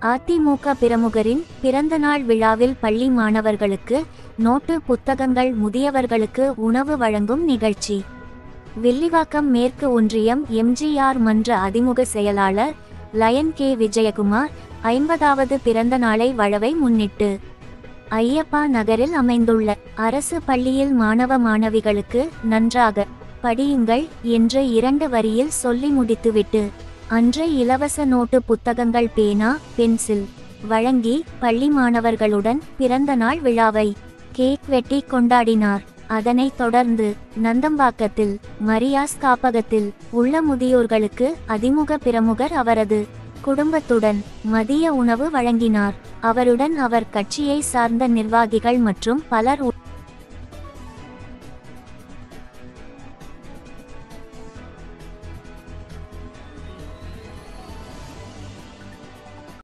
அதிமுக பிரமுகரின் பிறந்தநாள் விழாவில் பள்ளி மாணவர்களுக்கு நோட்டு புத்தகங்கள் முதியவர்களுக்கு உணவு வழங்கும் நிகழ்ச்சி வில்லிவாக்கம் மேற்கு ஒன்றியம் எம்ஜிஆர் மன்ற அதிமுக செயலாளர் லயன் கே விஜயகுமார் ஐம்பதாவது பிறந்த நாளை வழவை முன்னிட்டு ஐயப்பா நகரில் அமைந்துள்ள அரசு பள்ளியில் மாணவ மாணவிகளுக்கு நன்றாக படியுங்கள் என்று இரண்டு வரியில் சொல்லி முடித்துவிட்டு அன்று இலவச நோட்டு புத்தகங்கள் பேனா பென்சில் வழங்கி பள்ளி மாணவர்களுடன் பிறந்த நாள் விழாவை கேக் வெட்டி கொண்டாடினார் அதனைத் தொடர்ந்து நந்தம்பாக்கத்தில் மரியாஸ் காப்பகத்தில் உள்ள முதியோர்களுக்கு அதிமுக பிரமுகர் அவரது குடும்பத்துடன் மதிய உணவு வழங்கினார் அவருடன் அவர் கட்சியை சார்ந்த நிர்வாகிகள் மற்றும் பலர் உ-